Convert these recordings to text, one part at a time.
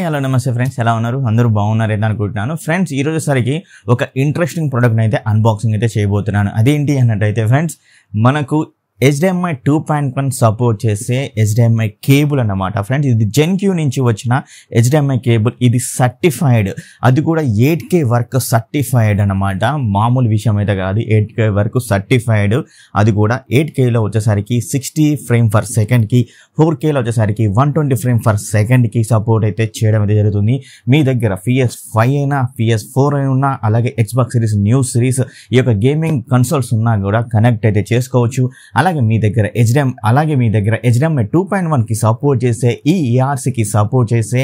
hello నమస్తే friends ఎలా ఉన్నారు అందరూ బాగున్నారని అనుకుంటున్నాను ఫ్రెండ్స్ ఈ రోజు సరికి ఒక ఇంట్రెస్టింగ్ ప్రోడక్ట్ అయితే అన్బాక్సింగ్ అయితే చేయబోతున్నాను అదేంటి అన్నట్టయితే ఫ్రెండ్స్ మనకు HDMI two point one support చేసే హెచ్డిఎంఐ కేబుల్ అన్నమాట ఫ్రెండ్స్ ఇది జెన్క్యూ నుంచి వచ్చిన హెచ్డిఎంఐ కేబుల్ ఇది సర్టిఫైడ్ అది కూడా ఎయిట్ కే వరకు సర్టిఫైడ్ అన్నమాట మామూలు విషయం అయితే కాదు ఎయిట్ కే వరకు సర్టిఫైడ్ అది కూడా ఎయిట్ కేలో వచ్చేసరికి సిక్స్టీ ఫ్రేమ్ ఫర్ సెకండ్కి ఫోర్ కేలో వచ్చేసరికి వన్ ట్వంటీ ఫ్రేమ్ ఫర్ సెకండ్కి సపోర్ట్ అయితే చేయడం అయితే జరుగుతుంది మీ దగ్గర పిఎస్ ఫైవ్ అయినా పిఎస్ ఫోర్ అయినా ఉన్నా అలాగే ఎక్స్బాక్స్ సిరీస్ న్యూ సిరీస్ ఈ యొక్క గేమింగ్ కన్సోల్స్ ఉన్నా కూడా కనెక్ట్ అయితే చేసుకోవచ్చు అలాగే మీ దగ్గర హెచ్డిఎం అలాగే మీ దగ్గర హెచ్డిఎంఐ టూ పాయింట్ వన్కి సపోర్ట్ చేసే ఈ ఈఆర్సీకి సపోర్ట్ చేసే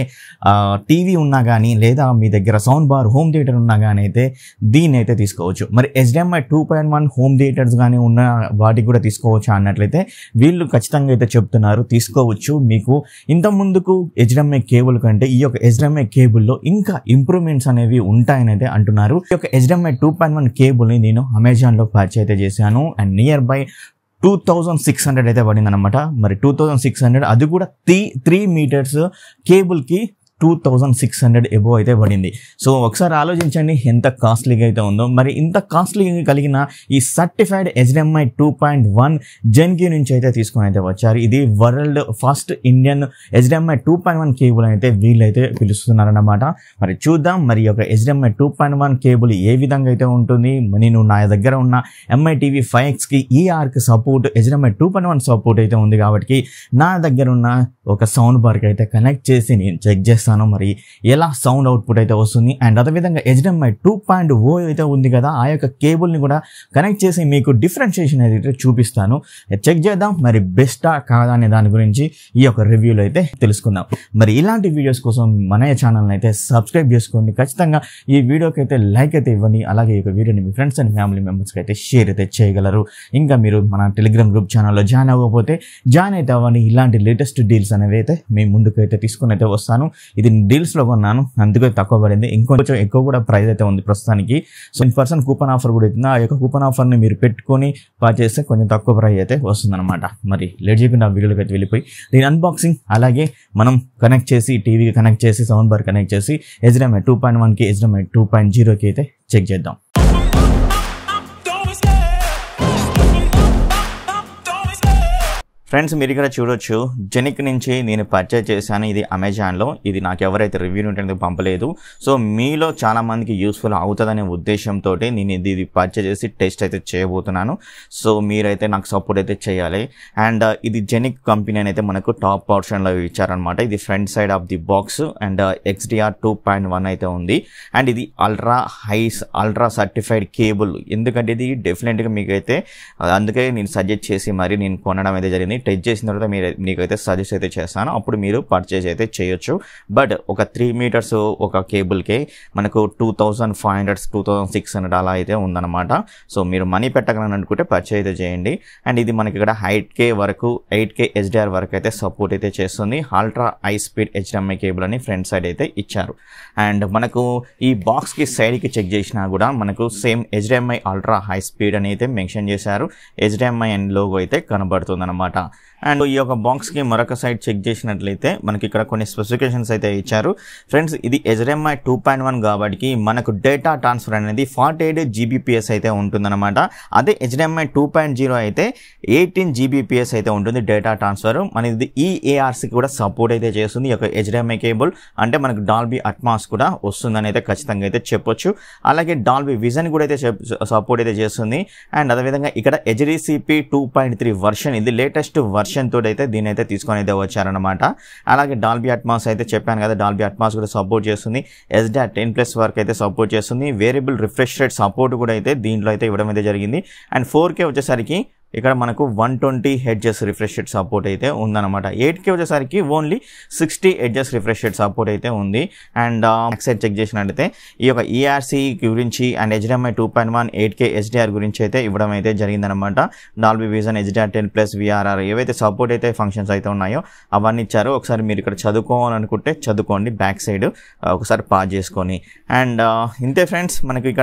టీవీ ఉన్నా కానీ లేదా మీ దగ్గర సౌండ్ బార్ హోమ్ థియేటర్ ఉన్నా కానీ అయితే దీన్ని అయితే తీసుకోవచ్చు మరి HDMI two point one home theatres కానీ ఉన్న వాటికి కూడా తీసుకోవచ్చు అన్నట్లయితే వీళ్ళు ఖచ్చితంగా అయితే చెప్తున్నారు తీసుకోవచ్చు మీకు ఇంత ముందుకు హెచ్డిఎంఐ కేబుల్ కంటే ఈ యొక్క హెచ్డిఎంఐ కేబుల్లో ఇంకా ఇంప్రూవ్మెంట్స్ అనేవి ఉంటాయని అయితే అంటున్నారు ఈ యొక్క హెచ్డిఎంఐ టూ పాయింట్ వన్ కేబుల్ని నేను అమెజాన్లో పర్చేజ్ అయితే చేశాను and nearby two thousand six hundred అయితే పడింది అనమాట మరి టూ థౌజండ్ సిక్స్ హండ్రెడ్ అది కూడా త్రీ త్రీ మీటర్స్ కేబుల్కి two thousand six hundred above అయితే పడింది సో ఒకసారి ఆలోచించండి ఎంత కాస్ట్లీగా అయితే ఉందో మరి ఇంత కాస్ట్లీ కలిగిన ఈ certified HDMI two point one జెన్కి నుంచి అయితే తీసుకొని అయితే వచ్చారు ఇది world first Indian HDMI two point one cable అయితే వీళ్ళైతే పిలుస్తున్నారన్నమాట మరి చూద్దాం మరి ఈ యొక్క HDMI two point one cable ఏ విధంగా అయితే ఉంటుంది నేను నా దగ్గర ఉన్న ఎంఐ టీవీ ఫైవ్ ఎక్స్కి ఈఆర్కి support HDMI two point one support అయితే ఉంది కాబట్టి నా దగ్గర ఉన్న ఒక సౌండ్ బార్కి అయితే కనెక్ట్ చేసి నేను చెక్ చేస్తాను మరి ఎలా సౌండ్ అవుట్పుట్ అయితే వస్తుంది అండ్ అదేవిధంగా హెచ్డిఎంఐ టూ పాయింట్ ఓ అయితే ఉంది కదా ఆ యొక్క కేబుల్ని కూడా కనెక్ట్ చేసి మీకు డిఫరెన్షియేషన్ అయితే చూపిస్తాను చెక్ చేద్దాం మరి బెస్టా కాదా అనే దాని గురించి ఈ యొక్క రివ్యూలో అయితే తెలుసుకుందాం మరి ఇలాంటి వీడియోస్ కోసం మన ఛానల్ని అయితే సబ్స్క్రైబ్ చేసుకోండి ఖచ్చితంగా ఈ వీడియోకి అయితే లైక్ అయితే ఇవ్వండి అలాగే ఈ యొక్క వీడియోని మీ ఫ్రెండ్స్ అండ్ ఫ్యామిలీ మెంబర్స్కి అయితే షేర్ అయితే చేయగలరు ఇంకా మీరు మన టెలిగ్రామ్ గ్రూప్ ఛానల్లో జాయిన్ అవ్వకపోతే జాయిన్ అయితే అవ్వండి ఇలాంటి లేటెస్ట్ డీల్స్ అనేవి అయితే మీ ముందుకు అయితే తీసుకుని అయితే వస్తాను ఇది డీల్స్లో కొన్నాను అందుకే తక్కువ పడింది ఇంకొంచెం ఎక్కువ కూడా ప్రైస్ అయితే ఉంది ప్రస్తుతానికి so in percent coupon offer కూడా అవుతుంది ఆ యొక్క కూపన్ ఆఫర్ని మీరు పెట్టుకొని పా చేస్తే కొంచెం తక్కువ ప్రైస్ అయితే వస్తుందన్నమాట మరి లేట్ చేయకుండా వీడియోలోకి అయితే వెళ్ళిపోయి దీని అన్బాక్సింగ్ అలాగే మనం కనెక్ట్ చేసి టీవీకి కనెక్ట్ చేసి సౌండ్ బార్ కనెక్ట్ చేసి హెచ్డిఎంఐ టూ పాయింట్ వన్కి హెచ్డిఎంఐ టూ పాయింట్ జీరోకి అయితే చెక్ చేద్దాం ఫ్రెండ్స్ మీరు ఇక్కడ చూడొచ్చు జెనిక్ నుంచి నేను పర్చేజ్ చేశాను ఇది అమెజాన్లో ఇది నాకు ఎవరైతే రివ్యూ ఉంటుంది పంపలేదు సో మీలో చాలా మందికి యూస్ఫుల్ అవుతుందనే ఉద్దేశంతో నేను ఇది ఇది పర్చేజ్ చేసి టెస్ట్ అయితే చేయబోతున్నాను సో మీరైతే నాకు సపోర్ట్ అయితే చేయాలి అండ్ ఇది జెనిక్ కంపెనీ అని అయితే మనకు టాప్ పోర్షన్లో ఇచ్చారనమాట ఇది front side of the box and XDR two point one అయితే ఉంది అండ్ ఇది ultra highs ultra certified cable ఎందుకంటే ఇది డెఫినెట్గా మీకైతే అందుకే నేను సజెస్ట్ చేసి మరి నేను కొనడం అయితే జరిగింది టెస్ట్ చేసిన తర్వాత మీరు మీకైతే సజెస్ట్ అయితే చేస్తాను అప్పుడు మీరు పర్చేజ్ అయితే చేయొచ్చు బట్ ఒక త్రీ మీటర్స్ ఒక కేబుల్కి మనకు two thousand five hundred two thousand six hundred అలా అయితే ఉందన్నమాట సో మీరు మనీ పెట్టగలని అనుకుంటే పర్చేజ్ అయితే చేయండి అండ్ ఇది మనకి ఇక్కడ ఎయిట్ కే వరకు ఎయిట్ కే హెచ్డిఆర్ వరకు అయితే సపోర్ట్ అయితే చేస్తుంది ultra high speed HDMI cable అని ఫ్రంట్ సైడ్ అయితే ఇచ్చారు అండ్ మనకు ఈ బాక్స్కి సైడ్కి చెక్ చేసినా కూడా మనకు same HDMI ultra high speed అని అయితే మెన్షన్ చేశారు హెచ్డిఎంఐ అండ్ లోగో అయితే కనబడుతుంది అనమాట అండ్ ఈ యొక్క బాక్స్కి మరొక సైడ్ చెక్ చేసినట్లయితే మనకి ఇక్కడ కొన్ని స్పెసిఫికేషన్స్ అయితే ఇచ్చారు ఫ్రెండ్స్ ఇది హెచ్డిఎంఐ టూ పాయింట్ వన్ కాబట్టి మనకు డేటా ట్రాన్స్ఫర్ అనేది ఫార్టీ ఎయిట్ జీబీపీఎస్ అయితే ఉంటుందన్నమాట అదే హెచ్డిఎంఐ టూ పాయింట్ జీరో అయితే ఎయిటీన్ జీబీపీఎస్ అయితే ఉంటుంది డేటా ట్రాన్స్ఫర్ మన ఇది ఈ ఏఆర్సీకి కూడా సపోర్ట్ అయితే చేస్తుంది ఈ యొక్క హెచ్డిఎంఐ కేబుల్ అంటే మనకు డాల్బీ అట్మాస్ కూడా వస్తుందని అయితే ఖచ్చితంగా అయితే చెప్పొచ్చు అలాగే డాల్బీ విజన్ కూడా అయితే సపోర్ట్ అయితే చేస్తుంది అండ్ అదేవిధంగా ఇక్కడ HDCP two point three version ఇది లేటెస్ట్ వర్షన్ తోటి అయితే దీని అయితే తీసుకొని అయితే వచ్చారనమాట అలాగే డాల్బీ అట్మాస్ అయితే చెప్పాను కదా డాల్బీ అట్మాస్ కూడా సపోర్ట్ చేస్తుంది ఎస్డా టెన్ ప్లస్ వరకు అయితే సపోర్ట్ చేస్తుంది వేరియబుల్ రిఫ్రెష్ రేట్ సపోర్ట్ కూడా అయితే దీంట్లో అయితే ఇవ్వడం అయితే జరిగింది అండ్ ఫోర్ కే వచ్చేసరికి ఇక్కడ మనకు one twenty hertz refresh rate support అయితే ఉందన్నమాట ఎయిట్ కే వచ్చేసరికి only sixty hertz refresh rate support అయితే ఉంది అండ్ సైడ్ చెక్ చేసినట్టయితే ఈ యొక్క ఈఆర్సీ గురించి and HDMI two point one eight K HDR గురించి అయితే ఇవ్వడం అయితే జరిగిందనమాట Dolby Vision HDR ten plus VRR ఏవైతే సపోర్ట్ అయితే ఫంక్షన్స్ అయితే ఉన్నాయో అవన్నీ ఇచ్చారు ఒకసారి మీరు ఇక్కడ చదువుకోవాలనుకుంటే చదువుకోండి బ్యాక్ సైడ్ ఒకసారి పాజ్ చేసుకొని అండ్ ఇంతే ఫ్రెండ్స్ మనకి ఇక్కడ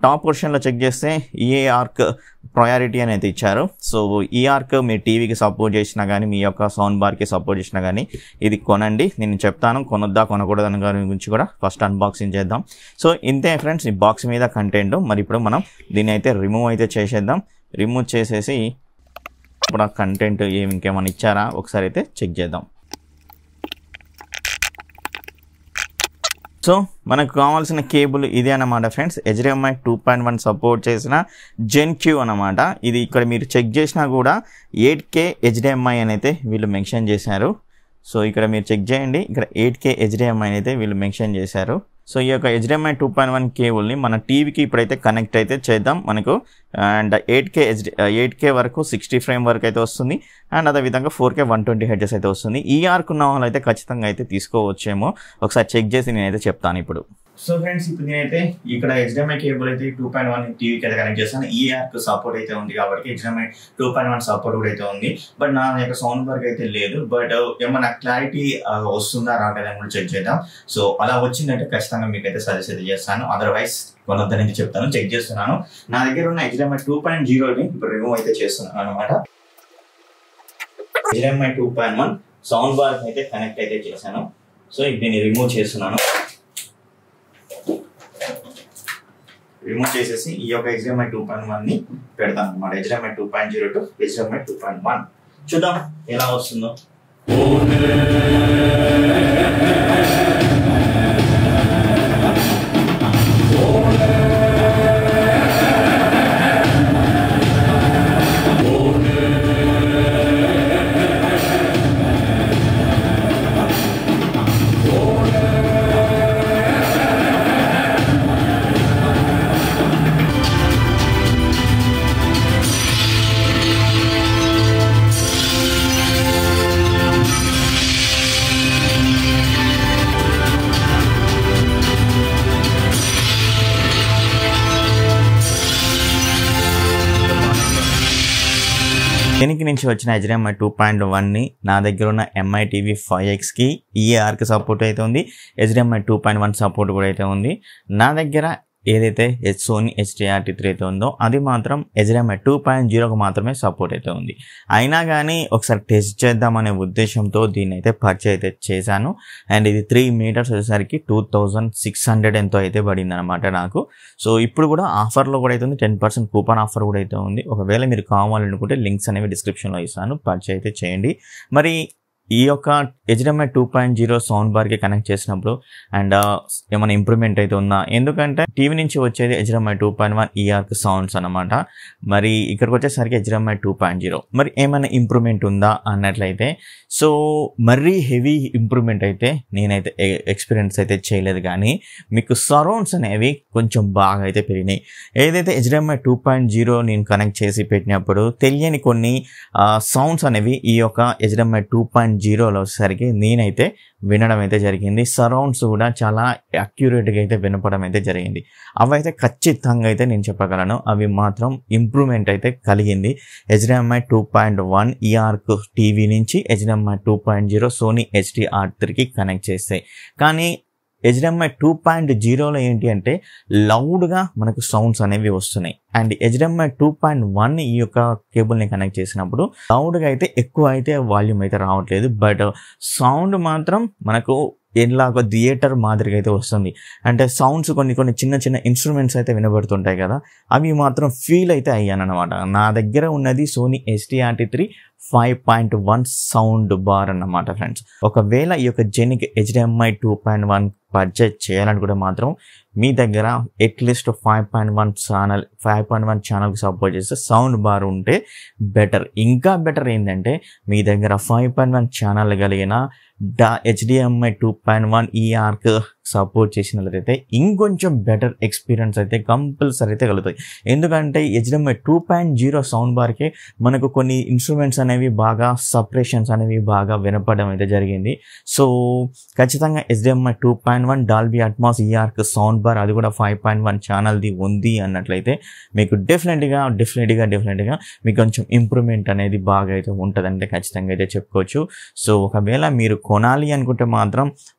టాప్ పొజిషన్లో చెక్ చేస్తే ఈఏ ఆర్క్ ప్రయారిటీ అనేది ఇచ్చారు సో ఈ ఆర్క్ మీ టీవీకి సపోర్ట్ చేసినా కానీ మీ యొక్క సౌండ్ బార్కి సపోర్ట్ చేసినా కానీ ఇది కొనండి నేను చెప్తాను కొనొద్దా కొనకూడదు అని దాని గురించి కూడా ఫస్ట్ అన్బాక్సింగ్ చేద్దాం సో ఇంతే ఫ్రెండ్స్ ఈ బాక్స్ మీద కంటెంట్ మరి ఇప్పుడు మనం దీన్ని అయితే రిమూవ్ అయితే చేసేద్దాం రిమూవ్ చేసేసి ఇప్పుడు ఆ కంటెంట్ ఏమి ఇంకేమైనా ఇచ్చారా ఒకసారి అయితే చెక్ చేద్దాం సో మనకు కావాల్సిన కేబుల్ ఇదే అన్నమాట friends HDMI two point one support చేసిన జెన్ క్యూ అనమాట ఇది ఇక్కడ మీరు చెక్ చేసినా కూడా ఎయిట్ కే హెచ్డిఎంఐ అని అయితే వీళ్ళు మెన్షన్ చేశారు సో ఇక్కడ మీరు చెక్ చేయండి ఇక్కడ ఎయిట్ కే హెచ్డిఎంఐ అయితే వీళ్ళు మెన్షన్ చేశారు సో ఈ యొక్క హెచ్డిఎంఐ టూ పాయింట్ వన్ కేబుల్ని మన టీవీకి ఇప్పుడైతే కనెక్ట్ అయితే చేద్దాం మనకు and eight K HD eight K వరకు సిక్స్టీ ఫ్రేమ్ వరకు అయితే వస్తుంది అండ్ అదేవిధంగా four K one twenty hertz అయితే వస్తుంది ఈ ఆర్క్ ఉన్న వాళ్ళు అయితే ఖచ్చితంగా అయితే తీసుకోవచ్చేమో ఒకసారి చెక్ చేసి నేనైతే చెప్తాను ఇప్పుడు సో ఫ్రెండ్స్ ఇప్పుడు నేనైతే ఇక్కడ హెచ్డిఎంఐ కేబుల్ అయితే టూ పాయింట్ వన్ టీవీకి అయితే కనెక్ట్ చేస్తాను ఈ యాప్ సపోర్ట్ అయితే ఉంది కాబట్టి HDMI two point one support కూడా అయితే ఉంది బట్ నా యొక్క సౌండ్ వర్క్ అయితే లేదు బట్ ఏమన్నా క్లారిటీ వస్తుందా రాలేదని కూడా చెక్ చేద్దాం సో అలా వచ్చిందంటే ఖచ్చితంగా మీకు అయితే సజెస్ట్ అయితే చేస్తాను అదర్వైజ్ కొనొద్దని చెప్తాను చెక్ చేస్తున్నాను నా దగ్గర ఉన్న హెచ్డిఎంఐ టూ పాయింట్ జీరోని ఇప్పుడు రిమూవ్ అయితే చేస్తున్నాను అనమాట HDMI two point one sound bar అయితే కనెక్ట్ అయితే చేశాను సో ఇప్పుడు దీన్ని రిమూవ్ చేస్తున్నాను రిమూవ్ చేసేసి ఈ యొక్క హెచ్డిఎంఐ టూ పాయింట్ వన్ ని పెడతాను అనమాట HDMI two point zero to HDMI two point one చూద్దాం ఎలా వస్తుందో దీనికి నుంచి వచ్చిన హెచ్డిఎంఐ టూ పాయింట్ వన్ని నా దగ్గర ఉన్న ఎంఐ టీవీ ఫైవ్ ఎక్స్కి ఈఏఆర్కి సపోర్ట్ అయితే ఉంది HDMI two point one support కూడా అయితే ఉంది నా దగ్గర ఏదైతే హెచ్ సోనీ హెచ్డిఆర్టీ త్రీ అయితే ఉందో అది మాత్రం హెచ్డిఎంఐ టూ పాయింట్ జీరోకి మాత్రమే సపోర్ట్ అయితే ఉంది అయినా కానీ ఒకసారి టెస్ట్ చేద్దామనే ఉద్దేశంతో దీన్ని అయితే పర్చేజ్ అయితే చేశాను అండ్ ఇది త్రీ మీటర్స్ వచ్చేసరికి టూ థౌజండ్ సిక్స్ హండ్రెడ్ ఎంతో అయితే పడింది అనమాట నాకు సో ఇప్పుడు కూడా ఆఫర్లో కూడా అయితే ఉంది టెన్ పర్సెంట్ కూపన్ ఆఫర్ కూడా అయితే ఉంది ఒకవేళ మీరు కావాలనుకుంటే లింక్స్ అనేవి డిస్క్రిప్షన్లో ఇస్తాను పర్చేజ్ అయితే చేయండి మరి ఈ యొక్క HDMI two point zero sound బార్కి కనెక్ట్ చేసినప్పుడు అండ్ ఏమైనా ఇంప్రూవ్మెంట్ అయితే ఉందా ఎందుకంటే టీవీ నుంచి వచ్చేది HDMI two point one eARC sounds అనమాట మరి ఇక్కడికి వచ్చేసరికి హెచ్డిఎంఐ టూ పాయింట్ జీరో మరి ఏమైనా ఇంప్రూవ్మెంట్ ఉందా అన్నట్లయితే సో మరీ హెవీ ఇంప్రూవ్మెంట్ అయితే నేనైతే ఎక్స్పీరియన్స్ అయితే చేయలేదు కానీ మీకు సరౌండ్స్ అనేవి కొంచెం బాగా అయితే పెరిగినాయి ఏదైతే హెచ్డిఎంఐ టూ పాయింట్ జీరో నేను కనెక్ట్ చేసి పెట్టినప్పుడు తెలియని కొన్ని సౌండ్స్ అనేవి ఈ యొక్క హెచ్డిఎంఐ టూ పాయింట్ జీరోలో వచ్చేసరికి నేనైతే వినడం అయితే జరిగింది సరౌండ్స్ కూడా చాలా అక్యురేట్గా అయితే వినపడం అయితే జరిగింది అవి అయితే ఖచ్చితంగా అయితే నేను చెప్పగలను అవి మాత్రం ఇంప్రూవ్మెంట్ అయితే కలిగింది HDMI two point one eARC TV నుంచి HDMI two point zero Sony HDR త్రీకి కనెక్ట్ చేస్తాయి కానీ హెచ్డిఎంఐ టూ పాయింట్ జీరోలో ఏంటి అంటే లౌడ్గా మనకు సౌండ్స్ అనేవి వస్తున్నాయి and HDMI two point one ఈ యొక్క కేబుల్ని కనెక్ట్ చేసినప్పుడు లౌడ్గా అయితే ఎక్కువ అయితే వాల్యూమ్ అయితే రావట్లేదు బట్ సౌండ్ మాత్రం మనకు ఎలాగో థియేటర్ మాదిరిగా అయితే వస్తుంది అంటే సౌండ్స్ కొన్ని కొన్ని చిన్న చిన్న ఇన్స్ట్రుమెంట్స్ అయితే వినబడుతుంటాయి కదా అవి మాత్రం ఫీల్ అయితే అయ్యాను అనమాట నా దగ్గర ఉన్నది Sony STRT three five point one sound bar అన్నమాట ఫ్రెండ్స్ ఒకవేళ ఈ యొక్క జెనిక్ HDMI two point one purchase చేయాలనుకుంటే మాత్రం మీ దగ్గర at least five point one channel five point one ఛానల్కి సపోర్ట్ చేస్తే సౌండ్ బార్ ఉంటే బెటర్ ఇంకా బెటర్ ఏంటంటే మీ దగ్గర ఫైవ్ పాయింట్ వన్ ఛానల్ కలిగిన డా HDMI two point one eARC support చేసినట్లయితే ఇంకొంచెం బెటర్ ఎక్స్పీరియన్స్ అయితే కంపల్సరీ అయితే కలుగుతాయి ఎందుకంటే HDMI two point zero sound బార్కి మనకు కొన్ని ఇన్స్ట్రుమెంట్స్ అనేవి బాగా సపరేషన్స్ అనేవి బాగా వినపడడం అయితే జరిగింది సో ఖచ్చితంగా HDMI two point one Dolby Atmos eARC sound bar అది కూడా ఫైవ్ పాయింట్ వన్ ఛానల్ది ఉంది అన్నట్లయితే మీకు డెఫినెట్గా డెఫినెట్గా డెఫినెట్గా మీకు కొంచెం ఇంప్రూవ్మెంట్ అనేది బాగా అయితే ఉంటుందంటే ఖచ్చితంగా అయితే చెప్పుకోవచ్చు సో ఒకవేళ మీరు కొనాలి అనుకుంటే మాత్రం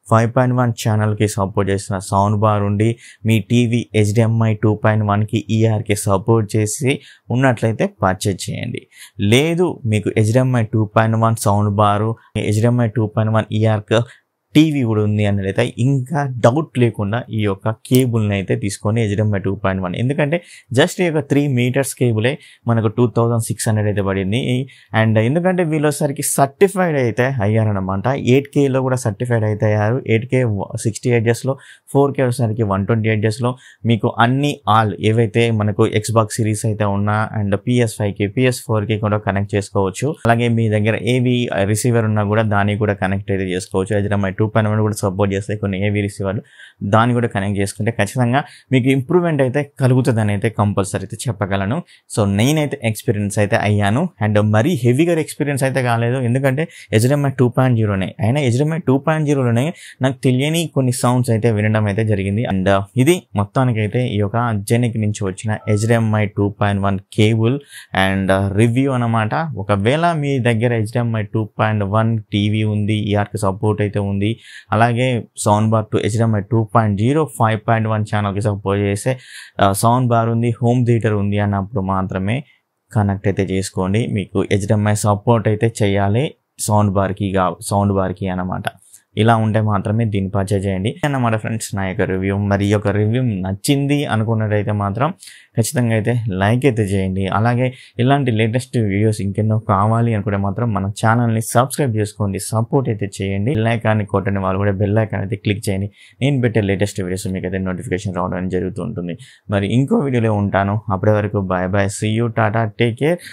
ఫైవ్ పాయింట్ వన్ ఛానల్కి సపోర్ట్ చేస్తున్న సౌండ్ బార్ ఉండి మీ టీవీ హెచ్డిఎంఐ టూ పాయింట్ వన్కి ఈఆర్కి సపోర్ట్ చేసి ఉన్నట్లయితే పర్చేజ్ చేయండి లేదు మీకు HDMI two point one sound bar HDMI two point one eARC TV కూడా ఉంది అన్నట్లయితే ఇంకా డౌట్ లేకుండా ఈ యొక్క కేబుల్ని అయితే తీసుకొని హెచ్డిఎంఐ టూ పాయింట్ వన్ ఎందుకంటే జస్ట్ ఈ యొక్క త్రీ మీటర్స్ కేబులే మనకు టూ థౌజండ్ సిక్స్ హండ్రెడ్ అయితే పడింది అండ్ ఎందుకంటే వీళ్ళోసరికి సర్టిఫైడ్ అయితే అయ్యారనమాట ఎయిట్ కేలో కూడా సర్టిఫైడ్ అయితే అయ్యారు eight K sixty eight four K వచ్చేసరికి వన్ ట్వంటీ ఎయిట్ లో మీకు అన్ని ఆల్ ఏవైతే మనకు ఎక్స్బాక్స్ సిరీస్ అయితే ఉన్నా అండ్ పిఎస్ ఫైవ్కి పిఎస్ ఫోర్కి కూడా కనెక్ట్ చేసుకోవచ్చు అలాగే మీ దగ్గర ఏవి రిసీవర్ ఉన్నా కూడా దానికి కూడా కనెక్ట్ అయితే చేసుకోవచ్చు హెచ్డిఎంఐ టూ పాయింట్ వన్ కూడా సపోర్ట్ చేస్తాయి కొన్ని ఏవి రిసీవర్లు దాన్ని కూడా కనెక్ట్ చేసుకుంటే ఖచ్చితంగా మీకు ఇంప్రూవ్మెంట్ అయితే కలుగుతుందని అయితే కంపల్సరీ అయితే చెప్పగలను సో నేనైతే ఎక్స్పీరియన్స్ అయితే అయ్యాను అండ్ మరీ హెవీగా ఎక్స్పీరియన్స్ అయితే కాలేదు ఎందుకంటే హెచ్డిఎంఐ టూ పాయింట్ జీరోనే అయినా హెచ్డిఎంఐ టూ పాయింట్ జీరోలోనే నాకు తెలియని కొన్ని సౌండ్స్ అయితే వినడం అయితే జరిగింది అండ్ ఇది మొత్తానికైతే ఈ యొక్క జెనిక్ నుంచి వచ్చిన HDMI two point one cable and review అనమాట ఒకవేళ మీ దగ్గర HDMI two point one TV ఉంది ఈఆర్కి సపోర్ట్ అయితే ఉంది అలాగే sound bar to HDMI two point zero five point one ఛానల్కి సపోర్ట్ చేసే సౌండ్ బార్ ఉంది హోమ్ థియేటర్ ఉంది అన్నప్పుడు మాత్రమే కనెక్ట్ అయితే చేసుకోండి మీకు హెచ్డిఎంఐ సపోర్ట్ అయితే చేయాలి సౌండ్ బార్కి కా సౌండ్ బార్కి అన్నమాట ఇలా ఉంటే మాత్రమే దీన్ని పర్చేజ్ చేయండి అన్నమాట ఫ్రెండ్స్ నా యొక్క రివ్యూ మరి ఈ యొక్క రివ్యూ నచ్చింది అనుకున్నట్టయితే మాత్రం ఖచ్చితంగా అయితే లైక్ అయితే చేయండి అలాగే ఇలాంటి లేటెస్ట్ వీడియోస్ ఇంకెన్నో కావాలి అనుకుంటే మాత్రం మన ఛానల్ని సబ్స్క్రైబ్ చేసుకోండి సపోర్ట్ అయితే చేయండి బెల్ ఐకాన్ని కొట్టని వాళ్ళు కూడా బెల్ ఐకాన్ అయితే క్లిక్ చేయండి నేను పెట్టే లేటెస్ట్ వీడియోస్ మీకు అయితే నోటిఫికేషన్ రావడం జరుగుతూ ఉంటుంది మరి ఇంకో వీడియోలో ఉంటాను అప్పటి వరకు bye bye see you tata take care